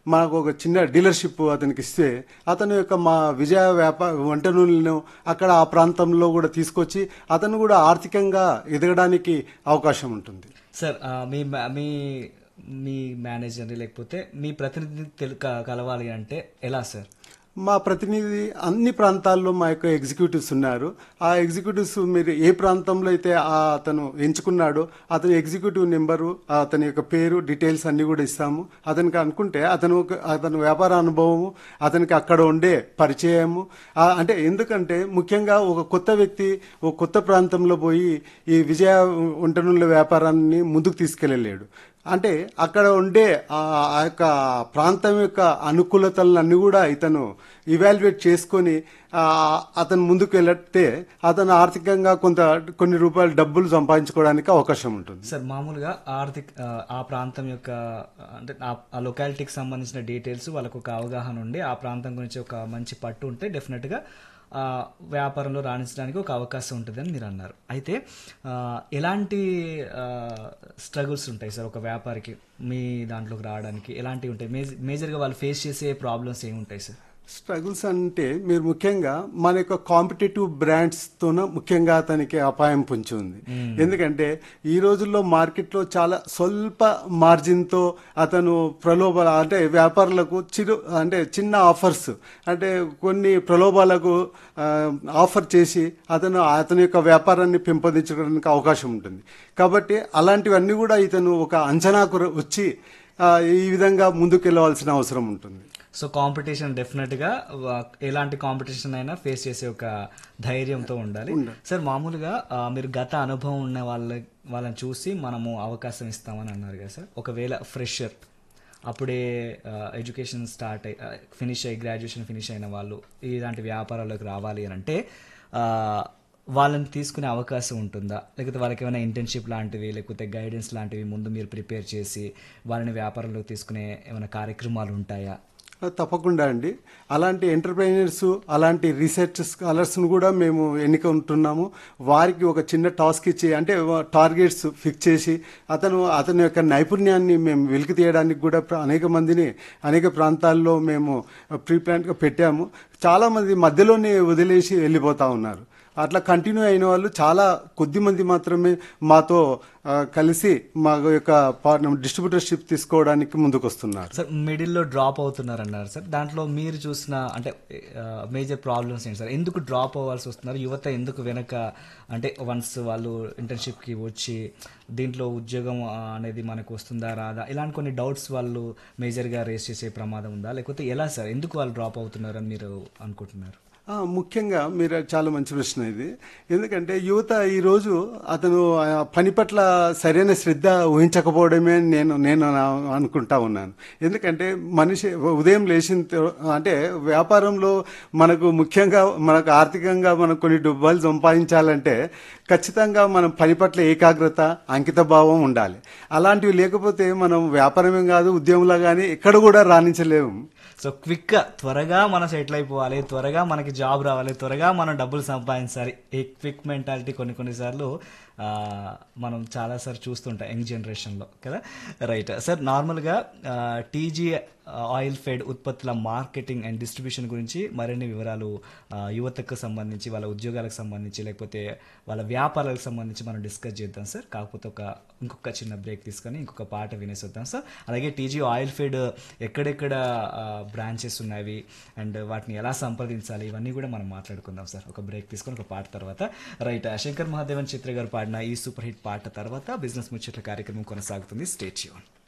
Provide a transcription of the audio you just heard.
మాకు ఒక చిన్న డీలర్షిప్ అతనికి ఇస్తే అతను యొక్క మా విజయ వ్యాపార వంట నూనెలను అక్కడ ఆ ప్రాంతంలో కూడా తీసుకొచ్చి అతను కూడా ఆర్థికంగా ఎదగడానికి అవకాశం ఉంటుంది సార్ ఆ, మీ మా- మీ మీ మేనేజర్ని లేకపోతే మీ ప్రతినిధిని తెలు క- కలవాలి అంటే ఎలా సార్ మా ప్రతినిధి అన్ని ప్రాంతాల్లో మా యొక్క ఎగ్జిక్యూటివ్స్ ఉన్నారు ఆ ఎగ్జిక్యూటివ్స్ మీరు ఏ ప్రాంతంలో అయితే ఆ అతను ఎంచుకున్నాడో అతని ఎగ్జిక్యూటివ్ నెంబరు అతని యొక్క పేరు డీటెయిల్స్ అన్ని కూడా ఇస్తాము అతనికి అనుకుంటే అతను ఒక- అతని వ్యాపార అనుభవము అతనికి అక్కడ ఉండే పరిచయము ఆ, అంటే ఎందుకంటే ముఖ్యంగా ఒక కొత్త వ్యక్తి ఒక కొత్త ప్రాంతంలో పోయి ఈ విజయ వంటనుల వ్యాపారాన్ని ముందుకు తీసుకెళ్ళలేడు అంటే అక్కడ ఉండే ఆ ఆ యొక్క ప్రాంతం యొక్క అనుకూలతలన్నీ కూడా ఇతను ఇవాల్యుయేట్ చేసుకొని ఆ, అతను ముందుకు వెళ్తే అతను ఆర్థికంగా కొంత కొన్ని రూపాయలు డబ్బులు సంపాదించుకోవడానికి అవకాశం ఉంటుంది సార్ మామూలుగా ఆర్థిక ఆ, ఆ ప్రాంతం యొక్క అంటే ఆ- ఆ లొకాలిటీకి సంబంధించిన డీటెయిల్స్ వాళ్ళకు ఒక అవగాహన ఉండి ఆ ప్రాంతం గురించి ఒక మంచి పట్టు ఉంటే డెఫినెట్గా ఆ వ్యాపారంలో రాణించడానికి ఒక అవకాశం ఉంటుందని మీరు అన్నారు అయితే ఆ, ఎలాంటి స్ట్రగుల్స్ ఉంటాయి సార్ ఒక వ్యాపారికి మీ దాంట్లోకి రావడానికి ఎలాంటివి ఉంటాయి మేజ- మేజర్గా వాళ్ళు ఫేస్ చేసే ప్రాబ్లమ్స్ ఏమి ఉంటాయి సార్ స్ట్రగుల్స్ అంటే మీరు ముఖ్యంగా మన యొక్క కాంపిటేటివ్ బ్రాండ్స్ తోన ముఖ్యంగా అతనికి అపాయం పొంచి ఉంది ఎందుకంటే ఈ రోజుల్లో మార్కెట్లో చాలా స్వల్ప మార్జిన్ తో అతను ప్రలోభ అంటే వ్యాపారులకు చిరు అంటే చిన్న ఆఫర్స్ అంటే కొన్ని ప్రలోభాలకు ఆ, ఆఫర్ చేసి అతను అతని యొక్క వ్యాపారాన్ని పెంపొందించడానికి అవకాశం ఉంటుంది కాబట్టి అలాంటివన్నీ కూడా ఇతను ఒక అంచనాకు వచ్చి ఆ, ఈ విధంగా ముందుకు వెళ్ళవలసిన అవసరం ఉంటుంది సో కాంపిటీషన్ డెఫినెట్ గా వా- ఎలాంటి కాంపిటీషన్ అయినా ఫేస్ చేసే ఒక ధైర్యంతో ఉండాలి సార్ మామూలుగా ఆ, మీరు గత అనుభవం ఉన్న వాళ్ళ వాళ్ళని చూసి మనము అవకాశం ఇస్తామని అన్నారు కదా సార్ ఒకవేళ ఫ్రెషర్ అప్పుడే ఎడ్యుకేషన్ స్టార్ట్ అయ్యి ఫినిష్ అయ్యి గ్రాడ్యుయేషన్ ఫినిష్ అయిన వాళ్ళు ఇలాంటి వ్యాపారాల్లోకి రావాలి అని అంటే ఆ, వాళ్ళని తీసుకునే అవకాశం ఉంటుందా లేకపోతే వాళ్ళకి ఏమైనా ఇంటర్న్షిప్ లాంటివి లేకపోతే గైడెన్స్ లాంటివి ముందు మీరు ప్రిపేర్ చేసి వాళ్ళని వ్యాపారంలోకి తీసుకునే ఏమైనా కార్యక్రమాలు ఉంటాయా తప్పకుండా అండి అలాంటి ఎంటర్ప్రైనర్స్ అలాంటి రీసెర్చ్ స్కాలర్స్ను కూడా మేము ఎన్నుకుంటున్నాము వారికి ఒక చిన్న టాస్క్ ఇచ్చి అంటే టార్గెట్స్ ఫిక్స్ చేసి అతను అతని యొక్క నైపుణ్యాన్ని మేము వెలికి తీయడానికి కూడా ప్ర- అనేక మందిని అనేక ప్రాంతాల్లో మేము ప్రీ ప్లాన్గా పెట్టాము చాలామంది మధ్యలోనే వదిలేసి వెళ్ళిపోతా ఉన్నారు అట్లా కంటిన్యూ అయిన వాళ్ళు చాలా కొద్ది మంది మాత్రమే మాతో ఆ, కలిసి మా యొక్క డిస్ట్రిబ్యూటర్షిప్ తీసుకోవడానికి ముందుకు వస్తున్నారు సార్ మిడిల్లో డ్రాప్ అవుతున్నారు అన్నారు సార్ దాంట్లో మీరు చూసిన అంటే మేజర్ ప్రాబ్లమ్స్ ఏంటి సార్ ఎందుకు డ్రాప్ అవ్వాల్సి వస్తున్నారు యువత ఎందుకు వెనక అంటే వన్స్ వాళ్ళు ఇంటర్న్షిప్కి వచ్చి దీంట్లో ఉద్యోగం ఆ, అనేది మనకు వస్తుందా రాదా ఇలాంటి కొన్ని డౌట్స్ వాళ్ళు మేజర్గా రేస్ చేసే ప్రమాదం ఉందా లేకపోతే ఎలా సార్ ఎందుకు వాళ్ళు డ్రాప్ అవుతున్నారని మీరు అనుకుంటున్నారు ఆ, ముఖ్యంగా మీరు చాలా మంచి ప్రశ్న ఇది ఎందుకంటే యువత ఈరోజు అతను ఆ, పని పట్ల సరైన శ్రద్ధ ఊహించకపోవడమే నేను నేను నా- అనుకుంటా ఉన్నాను ఎందుకంటే మనిషి ఉదయం లేచిన తర్వా- అంటే వ్యాపారంలో మనకు ముఖ్యంగా మనకు ఆర్థికంగా మనం కొన్ని డబ్బులు సంపాదించాలంటే ఖచ్చితంగా మనం పని పట్ల ఏకాగ్రత అంకిత భావం ఉండాలి అలాంటివి లేకపోతే మనం వ్యాపారమే కాదు ఉద్యమంలో కానీ ఎక్కడ కూడా రాణించలేము సో క్విక్ త్వరగా మనం సెటిల్ అయిపోవాలి త్వరగా మనకి జాబ్ రావాలి త్వరగా మనం డబ్బులు సంపాదించాలి ఈ క్విక్ మెంటాలిటీ కొన్ని కొన్నిసార్లు ఆ, మనం చాలాసార్లు చూస్తుంటాం యంగ్ జనరేషన్లో కదా రైట్ సార్ నార్మల్గా టీజీ ఆయిల్ ఫెడ్ ఉత్పత్తుల మార్కెటింగ్ అండ్ డిస్ట్రిబ్యూషన్ గురించి మరిన్ని వివరాలు ఆ, యువతకు సంబంధించి వాళ్ళ ఉద్యోగాలకు సంబంధించి లేకపోతే వాళ్ళ వ్యాపారాలకు సంబంధించి మనం డిస్కస్ చేద్దాం సార్ కాకపోతే ఒక ఇంకొక చిన్న బ్రేక్ తీసుకొని ఇంకొక పాట వినేసి వద్దాం సార్ అలాగే టీజీ ఆయిల్ ఫీడ్ ఎక్కడెక్కడ బ్రాంచెస్ ఉన్నవి అండ్ వాటిని ఎలా సంప్రదించాలి ఇవన్నీ కూడా మనం మాట్లాడుకుందాం సార్ ఒక బ్రేక్ తీసుకొని ఒక పాట తర్వాత రైట్ శంకర్ మహాదేవన్ చిత్ర గారు పాడిన ఈ సూపర్ హిట్ పాట తర్వాత బిజినెస్ ముచ్చట్ల కార్యక్రమం కొనసాగుతుంది స్టేట్ యూన్